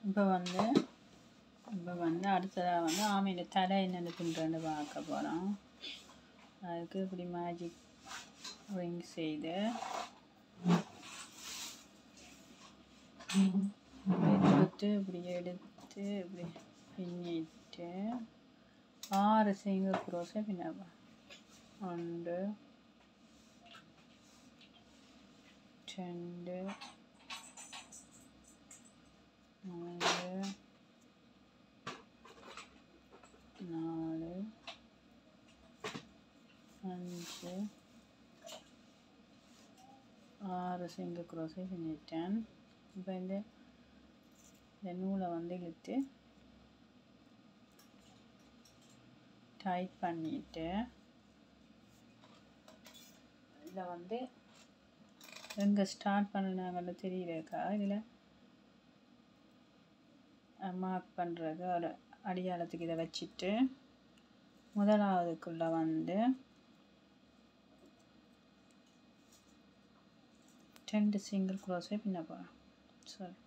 இப்போ வந்து இப்போ வந்து அடுத்ததாக வந்து ஆமையோட தலை என்னென்னு பின்னுறேன்னு பார்க்க போகிறோம் அதுக்கு இப்படி மேஜிக் ரிங் செய்து எடுத்து இப்படி எடுத்து இப்படி பின்னிட்டு ஆறு சிங்கிள் குரோஸை பின்னப்பா ஒன்று ரெண்டு மூணு நாலு அஞ்சு ஆறு சிங்கிள் குரோஸை பின்னிட்டேன் இப்போ இந்த இந்த நூலை வந்து இழுத்து டைட் பண்ணிட்டு இதில் வந்து எங்கே ஸ்டார்ட் பண்ணினாங்கன்னு தெரியலக்கா இதில் மார்க் பண்ணுறது ஒரு அடியாளத்துக்கு இதை வச்சுட்டு முதலாவதுக்குள்ளே வந்து ரெண்டு சிங்கிள் க்ரோஸே பின்ன போகிறேன் சரி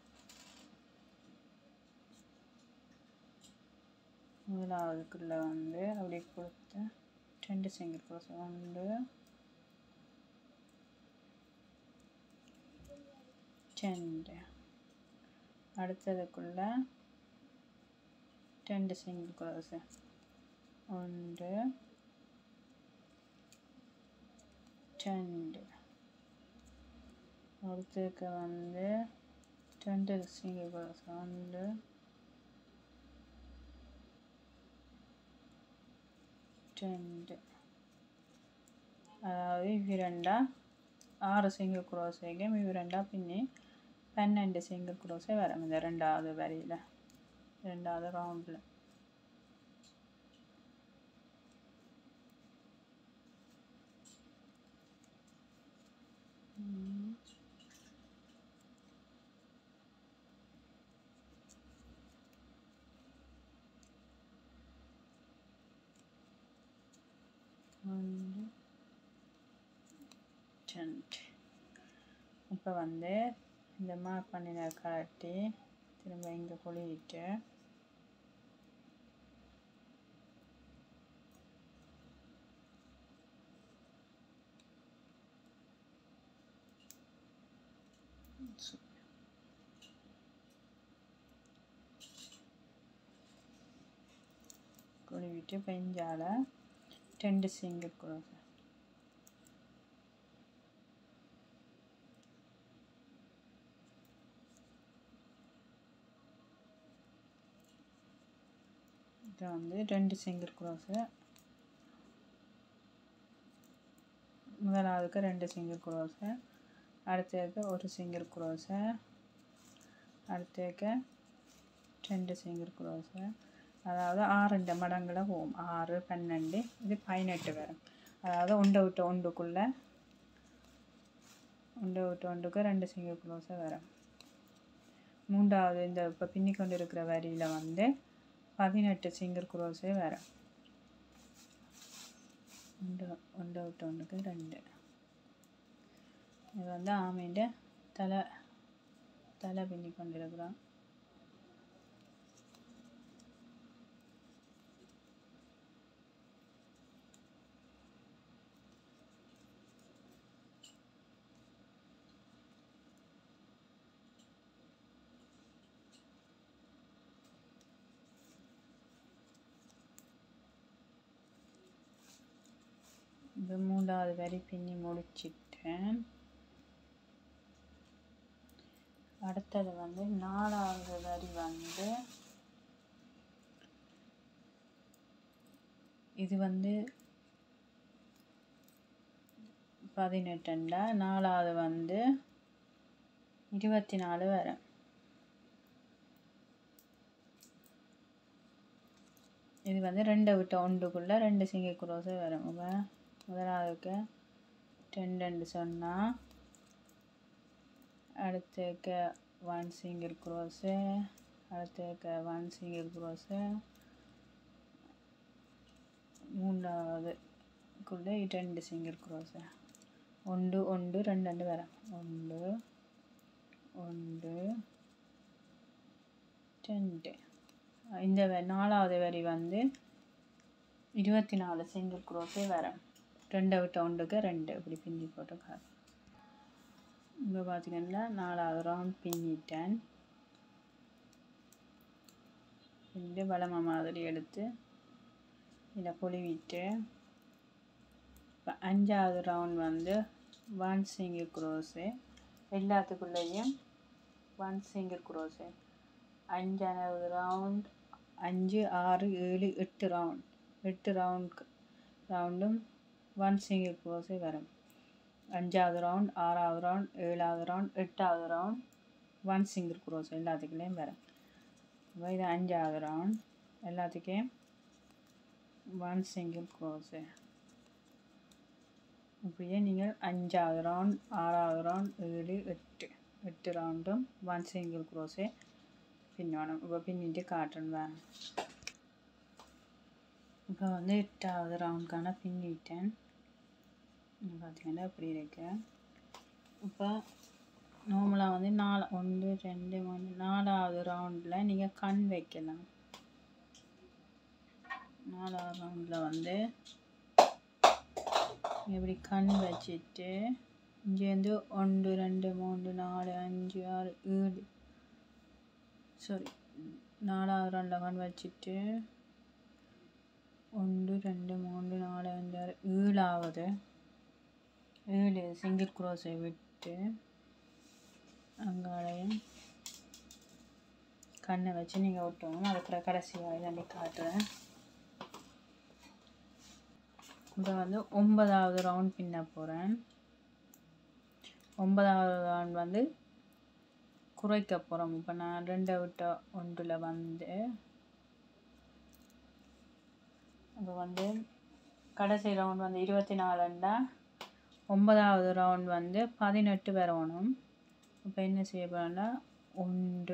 முதலாவதுக்குள்ளே வந்து அப்படியே கொடுத்து ரெண்டு சிங்கிள் க்ரோஸ் ஒன்று ரெண்டு அடுத்ததுக்குள்ள ரெண்டு சிங்கிள் க்ரோஸு ஒன்று ரெண்டு அடுத்ததுக்கு வந்து ரெண்டு சிங்கிள் க்ரோஸ் ஒன்று ரெண்டு அதாவது இవి ரெண்டா ஆறு சிங்கிள் குரோஸைக்கும் இవి ரெண்டா பின்னி பன்னெண்டு சிங்கிள் குரோஸே வரும் இந்த ரெண்டாவது வரியில் ரெண்டாவது ரவுண்டில் ஒன்று ரெண்டு இப்போ வந்து இந்த மார்க் பண்ணின காட்டி திரும்ப இங்கே கொளிவிட்டு கொளிவிட்டு பெஞ்சால ரெண்டு சிங்கிள் குரோஸ் இது வந்து ரெண்டு சிங்கிள் குரோஸு முதலாவதுக்கு ரெண்டு சிங்கிள் குரோஸு அடுத்ததுக்கு ஒரு சிங்கிள் குரோஸு அடுத்ததுக்கு ரெண்டு சிங்கிள் குரோஸு அதாவது ஆறுண்ட மடங்கில் போகும் ஆறு பன்னெண்டு இது பதினெட்டு வரும் அதாவது உண்டை விட்டு ஒன்றுக்குள்ளே உண்டை விட்டு ஒன்றுக்கு ரெண்டு சிங்கிள் குரோஸை வரும் மூன்றாவது இந்த இப்போ பின்னி கொண்டு இருக்கிற வரியில் வந்து பதினெட்டு சிங்கிள் குரோஸே வரும் ஒன்று ஒன்றை விட்டு ஒன்றுக்கு ரெண்டு இது வந்து ஆமைண்ட தலை தலை பின்னி கொண்டிருக்கிறோம் இது மூன்றாவது வரி பின்னி முடிச்சிட்டேன் அடுத்தது வந்து நாலாவது வரி வந்து இது வந்து பதினெட்டுண்டா நாலாவது வந்து இருபத்தி நாலு வரும் இது வந்து ரெண்டை விட்டு ஒன்றுக்குள்ளே ரெண்டு சிங்க குரோஸே வரும் இப்போ முதலாவதுக்கு ரெண்டு ரெண்டு சொன்னால் அடுத்துக்கு ஒன் சிங்கிள் குரோஸு அடுத்துக்கு ஒன் சிங்கிள் குரோஸு மூன்றாவதுக்குள்ளே ரெண்டு சிங்கிள் குரோஸு ஒன்று ஒன்று ரெண்டு ரெண்டு வரும் ஒன்று ஒன்று ரெண்டு இந்த வ- நாலாவது வரி வந்து இருபத்தி நாலு சிங்கிள் குரோஸே வரும் ரெண்டை விட்ட ஒன்றுக்கு ரெண்டு இப்படி பின்னி போட்டு இங்கே பார்த்தீங்கன்னா நாலாவது ரவுண்ட் பின்னிட்டேன் பின்னி வளம மாதிரி எடுத்து இதை பொலிவிட்டு இப்போ அஞ்சாவது ரவுண்ட் வந்து ஒன் சிங்கிள் குரோஸு எல்லாத்துக்குள்ளேயும் ஒன் சிங்கிள் குரோஸு அஞ்சாவது ரவுண்ட் அஞ்சு ஆறு ஏழு எட்டு ரவுண்ட் எட்டு ரவுண்ட் ரவுண்டும் ஒன் சிங்கிள் குரோஸே வரும் அஞ்சாவது ரவுண்ட் ஆறாவது ரவுண்ட் ஏழாவது ரவுண்ட் எட்டாவது ரவுண்ட் ஒன் சிங்கிள் குரோஸ் எல்லாத்துக்குள்ளேயும் வரும் இப்போ இது அஞ்சாவது ரவுண்ட் எல்லாத்துக்கும் ஒன் சிங்கிள் குரோஸு இப்படியே நீங்கள் அஞ்சாவது ரவுண்ட் ஆறாவது ரவுண்ட் ஏழு எட்டு எட்டு ரவுண்டும் ஒன் சிங்கிள் குரோஸே பின்னணும் இப்போ பின்னிட்டு காட்டணும் வேணும் இப்போ வந்து எட்டாவது ரவுண்டுக்கான பின்னிட்டேன் இங்க பார்த்தீங்கன்னா இப்படி இருக்கு இப்போ நார்மலாக வந்து நாலு ஒன்று ரெண்டு மூணு நாலாவது ரவுண்டில் நீங்கள் கண் வைக்கலாம் நாலாவது ரவுண்டில் வந்து இப்படி கண் வச்சுட்டு இங்கேருந்து ஒன்று ரெண்டு மூணு நாலு அஞ்சு ஆறு ஏழு சாரி நாலாவது ரவுண்டில் கண் வச்சுட்டு ஒன்று ரெண்டு மூணு நாலு அஞ்சு ஆறு ஏழாவது ஏழு சிங்கிள் குரோஸை விட்டு அங்காலையும் கண்ணை வச்சு நீங்கள் ஒட்டணும் அதுக்கப்புறம் கடைசியாக இதாண்டி காட்டுறேன் இப்போ வந்து ஒன்பதாவது ரவுண்ட் பின்ன போகிறேன் ஒன்பதாவது ரவுண்ட் வந்து குறைக்க போகிறோம் இப்போ நான் ரெண்டை விட்ட ஒன்றில் வந்து இப்போ வந்து கடைசி ரவுண்ட் வந்து இருபத்தி நாலுண்டா ஒன்பதாவது ரவுண்ட் வந்து பதினெட்டு வரணும் இப்போ என்ன செய்ய போகிறோம்னா ஒன்று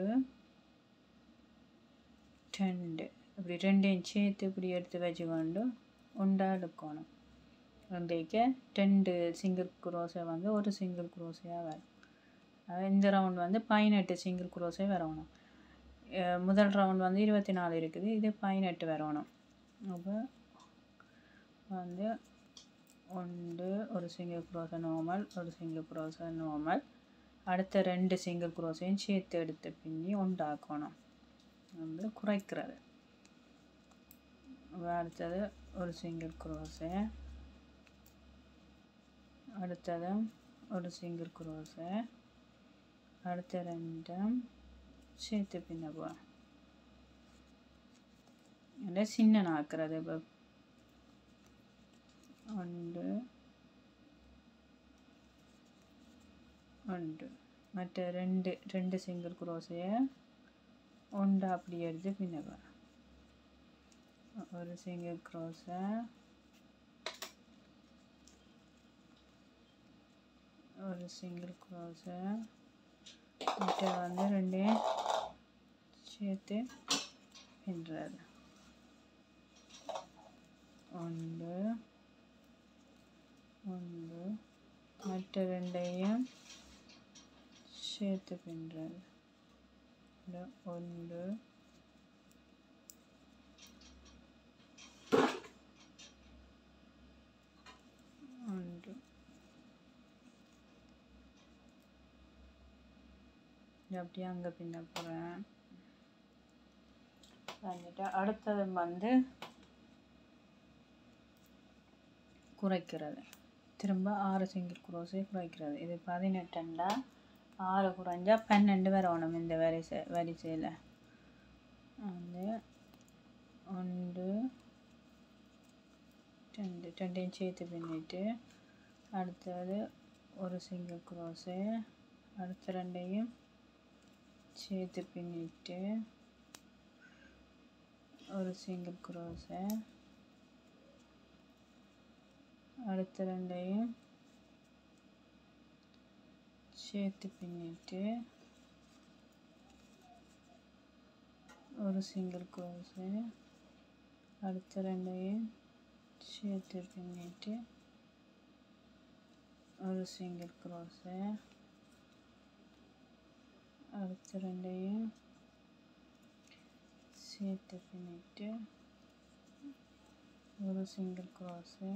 ரெண்டு இப்படி ரெண்டையும் சேர்த்து இப்படி எடுத்து வச்சுக்கொண்டு ஒன்றா எடுக்கணும் ரெண்டைக்கு ரெண்டு சிங்கிள் குரோஸை வந்து ஒரு சிங்கிள் குரோஸையாக வரும் அதாவது இந்த ரவுண்ட் வந்து பதினெட்டு சிங்கிள் குரோஸே வரணும் அஹ் முதல் ரவுண்ட் வந்து இருபத்தி நாலு இருக்குது இது பதினெட்டு வரணும் அப்போ வந்து ஒன்று ஒரு சிங்கிள் குரோஸை நார்மல் ஒரு சிங்கிள் குரோஸை நார்மல் அடுத்த ரெண்டு சிங்கிள் குரோஸையும் சேர்த்து எடுத்து பின்னி உண்டாக்கணும் வந்து குறைக்கிறது அப்ப அடுத்தது ஒரு சிங்கிள் குரோஸு அடுத்தது ஒரு சிங்கிள் குரோஸு அடுத்த ரெண்டும் சேர்த்து பின்ன போகிறோம் இல்லை சின்ன நாக்குறது இப்போ ஒன்று ஒன்று மற்ற ரெண்டு ரெண்டு சிங்கிள் குரோஸையை ஒன்று அப்படி எடுத்து பின்ன போகிறோம் ஒரு சிங்கிள் க்ரோஸை ஒரு சிங்கிள் க்ரோஸை மற்ற வந்து ரெண்டையும் சேர்த்து பின்னுறது ஒன்று ஒன்று மற்ற ரெண்டையும் சேர்த்து பின்னுறது இந்த ஒன்று ஒன்று இது அப்படியே அங்கே பின்ன போகிறேன் வந்துட்டு அடுத்தது வந்து குறைக்கிறது திரும்ப ஆறு சிங்கிள் குரோஸே குறைக்கிறது இது பதினெட்டுண்டா ஆறு குறைஞ்சா பன்னெண்டு வரணும் இந்த வரிசை வரிசையில் வந்து ஒன்று ரெண்டு ரெண்டையும் சேர்த்து பின்னிட்டு அடுத்தது ஒரு சிங்கிள் குரோஸு அடுத்த ரெண்டையும் சேர்த்து பின்னிட்டு ஒரு சிங்கிள் குரோஸை அடுத்த ரெண்டையும் சேர்த்து பின்னிட்டு ஒரு சிங்கிள் குரோஸு அடுத்த ரெண்டையும் சேர்த்து பின்னிட்டு ஒரு சிங்கிள் குரோஸு அடுத்த ரெண்டையும் சேர்த்து பின்னிட்டு ஒரு சிங்கிள் க்ராஸு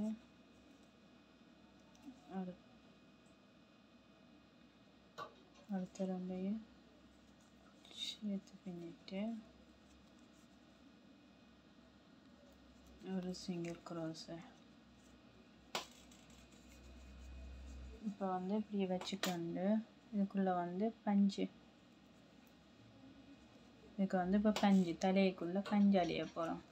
அடுத்து அடுத்த ரெண்டையும் சேர்த்து பின்னிட்டு ஒரு சிங்கிள் க்ராஸு இப்போ வந்து இப்படி வச்சுக்கொண்டு இதுக்குள்ளே வந்து பஞ்சு இதுக்கு வந்து இப்போ பஞ்சு தலைக்குள்ளே பஞ்சு அழிய போகிறோம்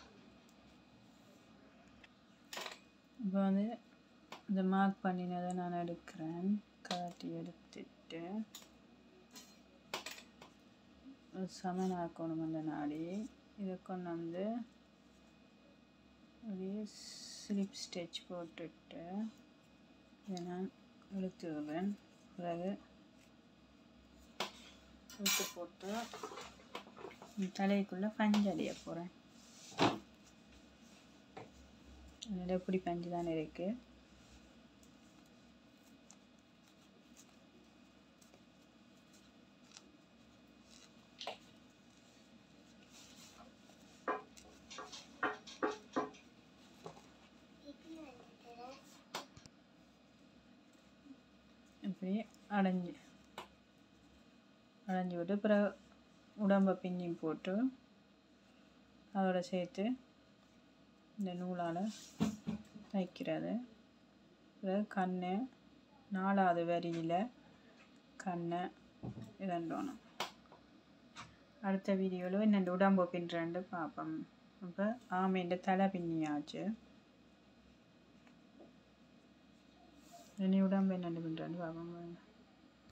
இப்போ வந்து இந்த மார்க் பண்ணினதை நான் எடுக்கிறேன் காட்டி எடுத்துட்டு ஒரு சமனாக்கணும் அந்த நாடி இதை கொண்டு வந்து அப்படியே ஸ்லிப் ஸ்டிச் போட்டுட்டு இதை நான் எடுத்து விடுறேன் பிறகு எடுத்து போட்டு தலைக்குள்ளே பஞ்சு அடிய போகிறேன் அதில் எப்படி பஞ்சு தானே இருக்குது இப்படி அடைஞ்சு அடைஞ்சு விட்டு அப்புறம் உடம்பை பின்னி போட்டு அதோட சேர்த்து இந்த நூலால் தைக்கிறது பிறகு கண்ணு நாலாவது வரியில் கண்ணை இதண்டோணும் அடுத்த வீடியோவில் என்னென்ன உடம்பு பின்னுறேன்ட்டு பார்ப்போம் அப்போ ஆமைன்ற தலை பின்னியாச்சு இனி உடம்பு என்னென்ன பின்னுறேன்னு பார்ப்போம்